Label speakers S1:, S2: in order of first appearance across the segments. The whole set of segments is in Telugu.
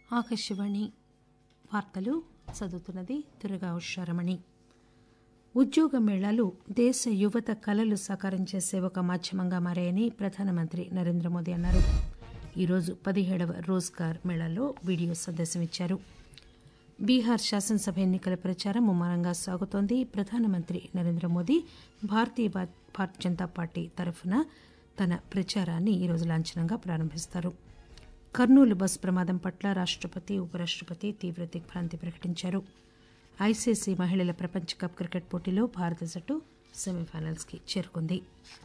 S1: ఆకాశవాణి వార్తలు చదువుతున్నది దుర్గా ఉషారమణి ఉద్యోగ మేళాలు దేశ యువత కలలు సాకారం చేసే ఒక మాధ్యమంగా మారాయని ప్రధానమంత్రి నరేంద్ర మోదీ అన్నారు ఈరోజు పదిహేడవ రోజ్గార్ మేళాలో వీడియో సందేశం ఇచ్చారు బీహార్ శాసనసభ ఎన్నికల ప్రచారం ముమ్మరంగా సాగుతోంది ప్రధానమంత్రి నరేంద్ర మోదీ భారతీయ భారతీయ జనతా పార్టీ తరఫున తన ప్రచారాన్ని ఈరోజు లాంఛనంగా ప్రారంభిస్తారు కర్నూలు బస్ ప్రమాదం పట్ల రాష్టపతి ఉపరాష్టపతి తీవ్ర దిగ్భ్రాంతి ప్రకటించారు ఐసీసీ మహిళల ప్రపంచ కప్ క్రికెట్ పోటీలో భారత జట్టు సెమీఫైనల్స్ కి చేరుకుంది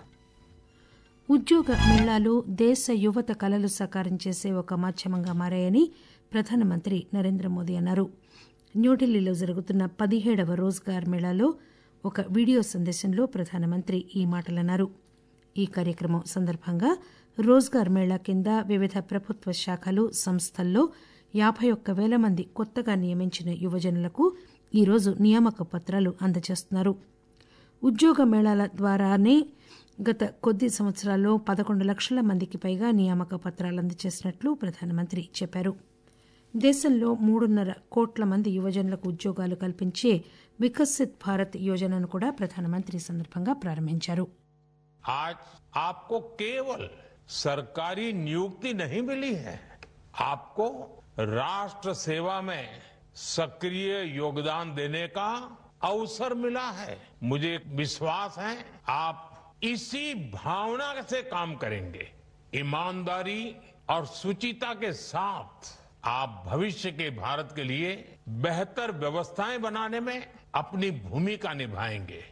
S1: ఉద్యోగ మేళాలు దేశ యువత కలలు సాకారం చేసే ఒక మాధ్యమంగా మారాయని ప్రధానమంత్రి నరేంద్ర మోదీ అన్నారు న్యూఢిల్లీలో జరుగుతున్న పదిహేడవ రోజ్గార్ మేళాలో ఒక వీడియో సందేశంలో ప్రధానమంత్రి ఈ మాటలన్నారు ఈ కార్యక్రమం సందర్భంగా రోజ్గార్ మేళా కింద వివిధ ప్రభుత్వ శాఖలు సంస్థల్లో యాబై ఒక్క పేల మంది కొత్తగా నియమించిన యువజనులకు ఈరోజు నియామక పత్రాలు అందజేస్తున్నారు ఉద్యోగ మేళాల ద్వారానే గత కొద్ది సంవత్సరాల్లో పదకొండు లక్షల మందికి పైగా నియామక పత్రాలు అందజేసినట్లు ప్రధానమంత్రి చెప్పారు దేశంలో మూడున్నర కోట్ల మంది యువజనులకు ఉద్యోగాలు కల్పించే వికసిత్ భారత్ యోజనను కూడా ప్రధానమంత్రి ఈ సందర్భంగా ప్రారంభించారు
S2: आज आपको केवल सरकारी नियुक्ति नहीं मिली है आपको राष्ट्र सेवा में सक्रिय योगदान देने का अवसर मिला है मुझे विश्वास है आप इसी भावना से काम करेंगे ईमानदारी और सुचिता के साथ आप भविष्य के भारत के लिए बेहतर व्यवस्थाएं बनाने में अपनी भूमिका निभाएंगे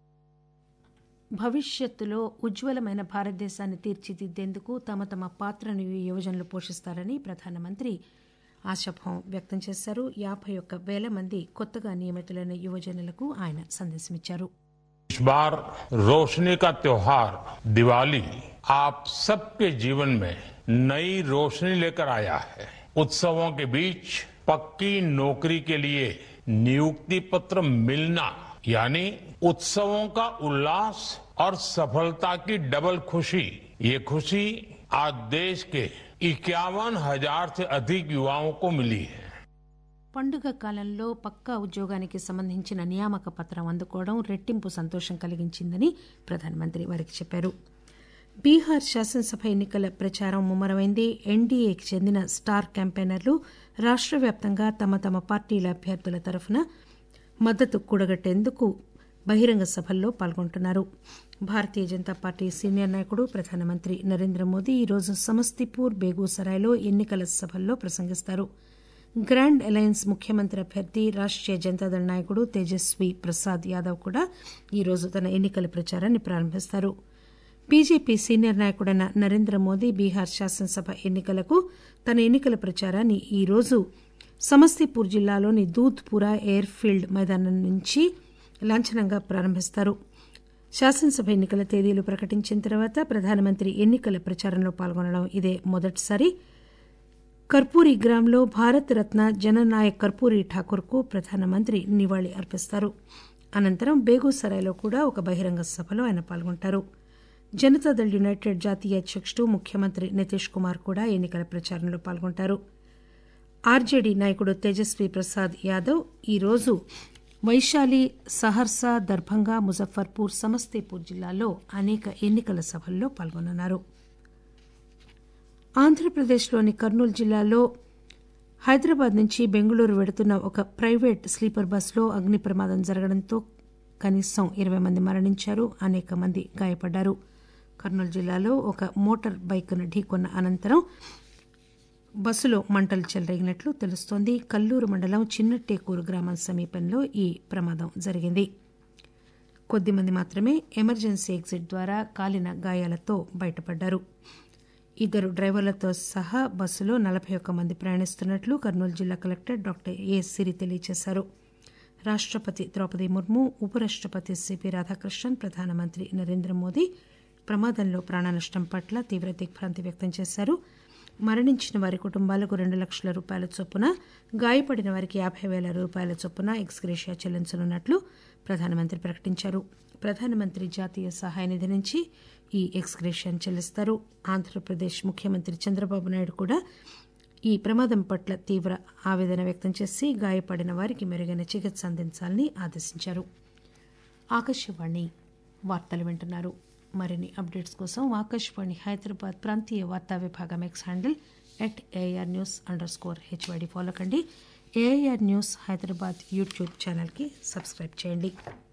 S1: భవిష్యత్తులో ఉజ్వలమైన భారతదేశాన్ని తీర్చిదిద్దేందుకు తమ తమ పాత్రను ఈ యువజనులు పోషిస్తారని ప్రధానమంత్రి ఆశాభావం వ్యక్తం చేశారు యాబై ఒక్క పేల మంది కొత్తగా నియమితులైన యువజనులకు ఆయన సందేశమిచ్చారు
S2: इस बार रोशनी का त्योहार दिवाली आप सबके जीवन में नई रोशनी लेकर आया है उत्सवों के बीच पक्की नौकरी के लिए नियुक्ति पत्र मिलना यानी उत्सवों का उल्लास और सफलता की डबल खुशी ये खुशी आज देश के इक्यावन हजार से अधिक युवाओं को मिली है
S1: పండుగ కాలంలో పక్కా ఉద్యోగానికి సంబంధించిన నియామక పత్రం అందుకోవడం రెట్టింపు సంతోషం కలిగించిందని ప్రధానమంత్రి వారికి చెప్పారు బీహార్ శాసనసభ ఎన్నికల ప్రచారం ముమ్మరమైంది ఎన్డీఏకి చెందిన స్టార్ క్యాంపెయినర్లు రాష్ట్ర వ్యాప్తంగా తమ తమ పార్టీల అభ్యర్థుల తరఫున మద్దతు కూడగట్టేందుకు బహిరంగ సభల్లో పాల్గొంటున్నారు భారతీయ జనతా పార్టీ సీనియర్ నాయకుడు ప్రధానమంత్రి నరేంద్ర మోదీ ఈరోజు సమస్తీపూర్ బేగూసరాయ్లో ఎన్నికల సభల్లో ప్రసంగిస్తారు గ్రాండ్ అలయన్స్ ముఖ్యమంత్రి అభ్యర్థి రాష్టీయ జనతాదళ నాయకుడు తేజస్వీ ప్రసాద్ యాదవ్ కూడా ఈరోజు తన ఎన్నికల ప్రచారాన్ని ప్రారంభిస్తారు బీజేపీ సీనియర్ నాయకుడైన నరేంద్ర మోదీ బీహార్ శాసనసభ ఎన్నికలకు తన ఎన్నికల ప్రచారాన్ని ఈరోజు సమస్తీపూర్ జిల్లాలోని దూధ్పురా ఎయిర్ ఫీల్డ్ మైదానం నుంచి లాంఛనంగా ప్రారంభిస్తారు శాసనసభ ఎన్నికల తేదీలు ప్రకటించిన తర్వాత ప్రధానమంత్రి ఎన్నికల ప్రచారంలో పాల్గొనడం ఇదే మొదటిసారి కర్పూరి గ్రామ్లో భారత రత్న జననాయక్ కర్పూరి ఠాకూర్కు ప్రధానమంత్రి నివాళి అర్పిస్తారు అనంతరం బేగూసరాయ్లో కూడా ఒక బహిరంగ సభలో ఆయన పాల్గొంటారు జనతాదళ్ యునైటెడ్ జాతీయ అధ్యకుడు ముఖ్యమంత్రి నితీష్ కుమార్ కూడా ఎన్నికల ప్రచారంలో పాల్గొంటారు ఆర్జేడీ నాయకుడు తేజస్వీ ప్రసాద్ యాదవ్ ఈరోజు వైశాలి సహర్సా దర్భంగా ముజఫర్పూర్ సమస్తీపూర్ జిల్లాల్లో అనేక ఎన్నికల సభల్లో పాల్గొనున్నారు ఆంధ్రప్రదేశ్లోని కర్నూలు జిల్లాలో హైదరాబాద్ నుంచి బెంగళూరు వెడుతున్న ఒక ప్రైవేట్ స్లీపర్ బస్సులో అగ్ని ప్రమాదం జరగడంతో కనీసం ఇరవై మంది మరణించారు అనేక మంది గాయపడ్డారు కర్నూలు జిల్లాలో ఒక మోటార్ బైక్ను ఢీకొన్న అనంతరం బస్సులో మంటలు చెలరేగినట్లు తెలుస్తోంది కల్లూరు మండలం చిన్నట్టేకూరు గ్రామం సమీపంలో ఈ ప్రమాదం జరిగింది కొద్దిమంది మాత్రమే ఎమర్జెన్సీ ఎగ్జిట్ ద్వారా కాలిన గాయాలతో బయటపడ్డారు ఇద్దరు డ్రైవర్లతో సహా బస్సులో నలభై ఒక్క మంది ప్రయాణిస్తున్నట్లు కర్నూలు జిల్లా కలెక్టర్ డాక్టర్ ఏ సిరి తెలియజేశారు రాష్టపతి ద్రౌపది ముర్ము ఉపరాష్టపతి సిపి రాధాకృష్ణన్ ప్రధానమంత్రి నరేంద్ర మోదీ ప్రమాదంలో ప్రాణనష్టం పట్ల తీవ్ర దిగ్భ్రాంతి వ్యక్తం చేశారు మరణించిన వారి కుటుంబాలకు రెండు లక్షల రూపాయల చొప్పున గాయపడిన వారికి యాబై పేల రూపాయల చొప్పున ఎక్స్గ్రేషియా చెల్లించనున్నట్లు ప్రధానమంత్రి ప్రకటించారు ప్రధానమంత్రి జాతీయ సహాయ నిధి నుంచి ఈ ఎక్స్గ్రేషియాను చెల్లిస్తారు ఆంధ్రప్రదేశ్ ముఖ్యమంత్రి చంద్రబాబు నాయుడు కూడా ఈ ప్రమాదం పట్ల తీవ్ర ఆవేదన వ్యక్తం చేసి గాయపడిన వారికి మెరుగైన చికిత్స అందించాలని ఆదేశించారు ఆకాశవాణి వార్తలు వింటున్నారు మరిన్ని అప్డేట్స్ కోసం ఆకాశవాణి హైదరాబాద్ ప్రాంతీయ వార్తా విభాగం X handle at AR news underscore HYD follow కండి ఏఐఆర్ న్యూస్ హైదరాబాద్ యూట్యూబ్ ఛానల్కి సబ్స్క్రైబ్ చేయండి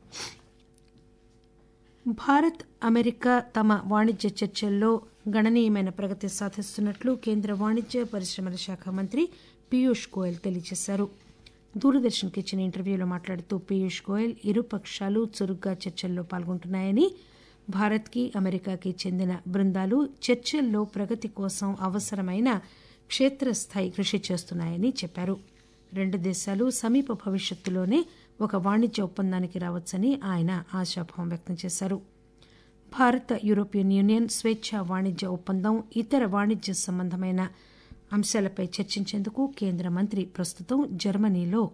S1: భారత్ అమెరికా తమ వాణిజ్య చర్చల్లో గణనీయమైన ప్రగతి సాధిస్తున్నట్లు కేంద్ర వాణిజ్య పరిశ్రమల శాఖ మంత్రి పీయూష్ గోయల్ తెలియజేశారు దూరదర్శన్కి ఇచ్చిన ఇంటర్వ్యూలో మాట్లాడుతూ పీయూష్ గోయల్ ఇరు పక్షాలు చురుగ్గా చర్చల్లో పాల్గొంటున్నాయని భారత్కి అమెరికాకి చెందిన బృందాలు చర్చల్లో ప్రగతి కోసం అవసరమైన క్షేత్రస్థాయి కృషి చేస్తున్నాయని చెప్పారు రెండు దేశాలు సమీప భవిష్యత్తులోనే ఒక వాణిజ్య ఒప్పందానికి రావచ్చని ఆయన ఆశాభావం వ్యక్తం చేశారు భారత యూరోపియన్ యూనియన్ స్వేచ్ఛ వాణిజ్య ఒప్పందం ఇతర వాణిజ్య సంబంధమైన అంశాలపై చర్చించేందుకు కేంద్ర మంత్రి ప్రస్తుతం జర్మనీలో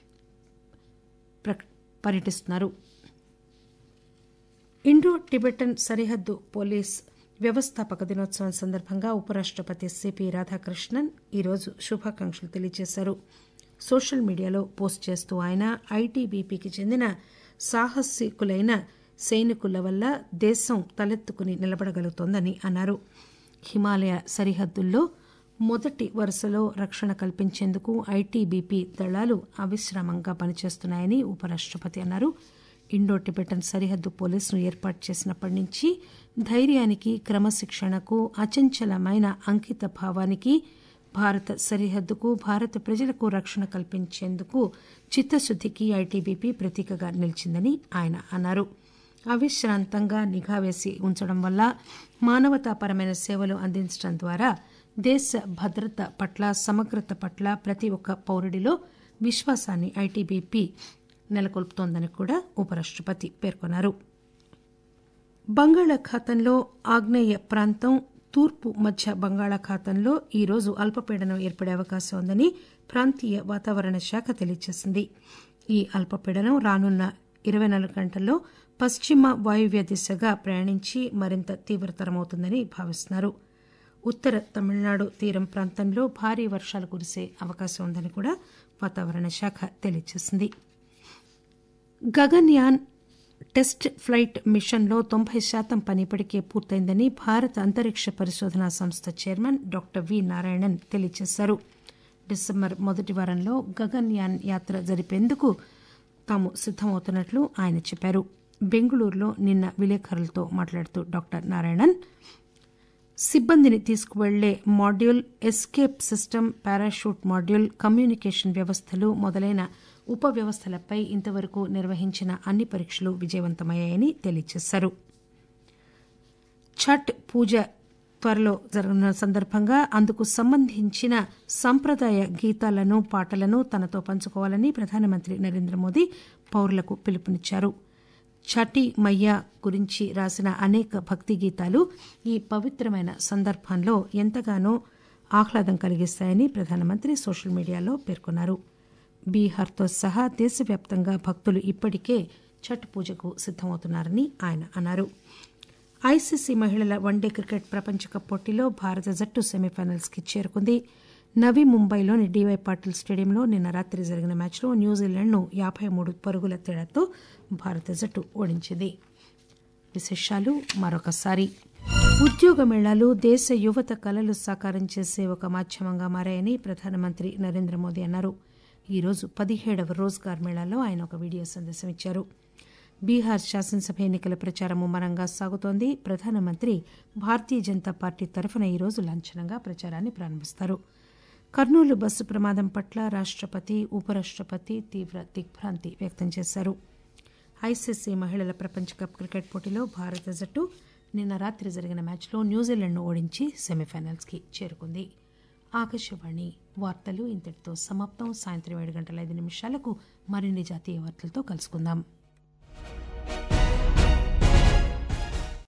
S1: పర్యటిస్తున్నారు ఇండో టిబెటన్ సరిహద్దు పోలీస్ వ్యవస్థాపక దినోత్సవం సందర్భంగా ఉపరాష్టపతి సిపి రాధాకృష్ణన్ ఈరోజు శుభాకాంక్షలు తెలియజేశారు సోషల్ మీడియాలో పోస్ట్ చేస్తూ ఆయన ఐటీబీపీకి చెందిన సాహసికులైన సైనికుల వల్ల దేశం తలెత్తుకుని నిలబడగలుగుతోందని అన్నారు హిమాలయ సరిహద్దుల్లో మొదటి వరుసలో రక్షణ కల్పించేందుకు ఐటీబీపీ దళాలు అవిశ్రామంగా పనిచేస్తున్నాయని ఉపరాష్టపతి అన్నారు ఇండో టిబెటన్ సరిహద్దు పోలీసును ఏర్పాటు చేసినప్పటి నుంచి ధైర్యానికి క్రమశిక్షణకు అచంచలమైన అంకిత భావానికి భారత సరిహద్దుకు భారత ప్రజలకు రక్షణ కల్పించేందుకు చిత్తశుద్దికి ఐటీబీపీ ప్రతీకగా నిలిచిందని ఆయన అన్నారు అవిశ్రాంతంగా నిఘా వేసి ఉంచడం వల్ల మానవతాపరమైన సేవలు అందించడం ద్వారా దేశ భద్రత పట్ల సమగ్రత పట్ల ప్రతి ఒక్క పౌరుడిలో విశ్వాసాన్ని ఐటీబీపీ నెలకొల్పుతోందని కూడా ఉపరాష్టపతి పేర్కొన్నారు బంగాళాఖాతంలో ఆగ్నేయ ప్రాంతం తూర్పు మధ్య బంగాళాఖాతంలో ఈరోజు అల్పపీడనం ఏర్పడే అవకాశం ఉందని ప్రాంతీయ వాతావరణ శాఖ తెలియజేసింది ఈ అల్పపీడనం రానున్న ఇరవై నాలుగు గంటల్లో పశ్చిమ వాయువ్య దిశగా ప్రయాణించి మరింత తీవ్రతరమవుతుందని భావిస్తున్నారు ఉత్తర తమిళనాడు తీరం ప్రాంతంలో భారీ వర్షాలు కురిసే అవకాశం ఉందని కూడా వాతావరణ శాఖ తెలియజేసింది గగన్యాన్ టెస్ట్ ఫ్లైట్ మిషన్లో తొంభై శాతం పని ఇప్పటికే పూర్తయిందని భారత అంతరిక్ష పరిశోధనా సంస్థ చైర్మన్ డాక్టర్ వి నారాయణన్ తెలియజేశారు డిసెంబర్ మొదటి వారంలో గగన్యాన్ యాత్ర జరిపేందుకు తాము సిద్దమవుతున్నట్లు ఆయన చెప్పారు బెంగళూరులో నిన్న విలేకరులతో మాట్లాడుతూ డాక్టర్ నారాయణన్ సిబ్బందిని తీసుకువెళ్లే module escape system parachute module communication వ్యవస్థలు మొదలైన ఉప వ్యవస్థలపై ఇంతవరకు నిర్వహించిన అన్ని పరీక్షలు విజయవంతమయ్యాయని తెలియజేశారు ఛట్ పూజ త్వరలో జరగనున్న సందర్భంగా అందుకు సంబంధించిన సంప్రదాయ గీతాలను పాటలను తనతో పంచుకోవాలని ప్రధానమంత్రి నరేంద్ర మోదీ పౌరులకు పిలుపునిచ్చారు ఛటి మయ్య గురించి రాసిన అనేక భక్తి గీతాలు ఈ పవిత్రమైన సందర్భంలో ఎంతగానో ఆహ్లాదం కలిగిస్తాయని ప్రధానమంత్రి సోషల్ మీడియాలో పేర్కొన్నారు బీహార్తో సహా దేశవ్యాప్తంగా భక్తులు ఇప్పటికే ఛట్ పూజకు సిద్దమవుతున్నారని ఆయన అన్నారు ఐసీసీ మహిళల వన్డే క్రికెట్ ప్రపంచ కప్ పోటీలో భారత జట్టు సెమీఫైనల్స్ కి చేరుకుంది నవీ ముంబైలోని డీవై పాటిల్ స్టేడియంలో నిన్న రాత్రి జరిగిన మ్యాచ్లో న్యూజిలాండ్ను యాబై మూడు పరుగుల తేడాతో భారత జట్టు ఓడించింది విశేషాలు మరొకసారి ఉద్యోగ మేళాలు దేశ యువత కలలు సాకారం చేసే ఒక మాధ్యమంగా మారాయని ప్రధానమంత్రి నరేంద్ర మోదీ అన్నారు ఈరోజు పదిహేడవ రోజ్గార్ మేళాలో ఆయన ఒక వీడియో సందేశం ఇచ్చారు బీహార్ శాసనసభ ఎన్నికల ప్రచారం ముమ్మరంగా సాగుతోంది ప్రధానమంత్రి భారతీయ జనతా పార్టీ తరఫున ఈరోజు లాంఛనంగా ప్రచారాన్ని ప్రారంభిస్తారు కర్నూలు బస్సు ప్రమాదం పట్ల రాష్టపతి ఉపరాష్టపతి తీవ్ర దిగ్భ్రాంతి వ్యక్తం చేశారు ఐసీసీ మహిళల ప్రపంచ కప్ క్రికెట్ పోటీలో భారత జట్టు నిన్న రాత్రి జరిగిన మ్యాచ్లో న్యూజిలాండ్ను ఓడించి సెమీఫైనల్స్కి చేరుకుంది ఆకాశవాణి వార్తలు ఇంతటితో సమాప్తం సాయంత్రం ఏడు గంటల ఐదు నిమిషాలకు మరిన్ని జాతీయ వార్తలతో కలుసుకుందాం